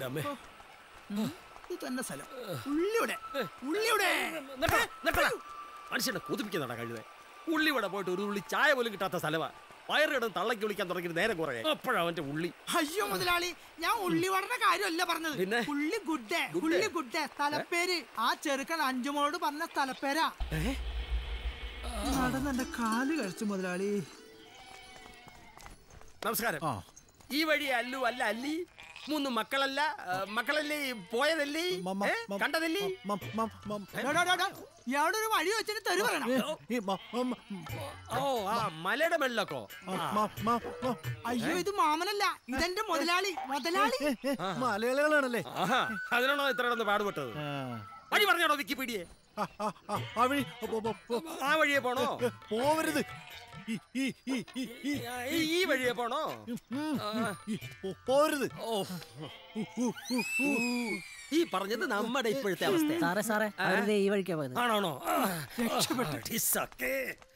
എന്റെ അമ്മേ ഇത് തന്നെ സ്ഥലം ഉള്ളിയുടെ ഉള്ളിയുടെ നിർത്തടാ, നിർത്തടാ. മനുഷ്യനെ കൊതിപ്പിക്കുന്നതാ കഴുത ഉള്ളിവിടെ പോയിട്ട് ഒരു ഉള്ളി ചായ പോലും കിട്ടാത്ത സ്ഥലമാ വയറിടം തള്ളക്കി വിളിക്കാൻ തുടങ്ങിയിട്ട് നേരം കുറേ അപ്പോഴാ അവന്റെ ഉള്ളി അയ്യോ മുതലാളി ഞാൻ ഉള്ളിവടയുടെ കാര്യമല്ല പറഞ്ഞത് പിന്നെ? ഉള്ളി ഗുഡ്ഡെ ഗുഡ്ഡെ? ഉള്ളി ഗുഡ്ഡെ സ്ഥലപ്പേര് ആ ചെറുക്കൻ അഞ്ചുമോളോട് പറഞ്ഞ സ്ഥലപ്പേരാ നടന്ന് എന്റെ കാല് കഴിച്ചു മുതലാളി നമസ്കാരം ഈ വഴി അല്ലു അല്ല അല്ലി മൂന്ന് മക്കളല്ല ആ, മക്കളല്ലേ ഈ പോയതല്ലേ മ- ഏ? മ- കണ്ടതല്ലേ മ- മ- മ- ഡോ, ഡോ, ഡോ, ഡോ. ഇയാളുടെ ഒരു വഴി വെച്ചിട്ട് തെറി പറയണം ഈ മ- മ- ഓ ആ മലയുടെ മെള്ളക്കോ മ- മ- മ- മ- അയ്യോ ഇത് മാമനല്ല ഇതെന്റെ മുതലാളി മുതലാളി ഏ, ഏ, മലയാളികളാണല്ലേ ആഹാ അതിനാണോ ഇത്ര കിടന്ന് പാടുപെട്ടത് ആ. വഴി പറഞ്ഞാണോ വിക്കിപീഡിയെ ആ, ആ, ആ, ആ വഴി പോ- പോ- പോ- ആ വഴിയെ പോണോ ഏ, പോവരുത് ഈ ഈ ഈ ഈ ഈ ഈ ഈ വഴിയെ പോണോ ഉം, ഈ, പോ- പോവരുത് ഓ ഈ പറഞ്ഞത് നമ്മുടെ ഇപ്പോഴത്തെ അവസ്ഥ സാറേ സാറേ അവരുടെ ഈ വഴിക്കാ പോയത് ആണോണോ രക്ഷപ്പെട്ടു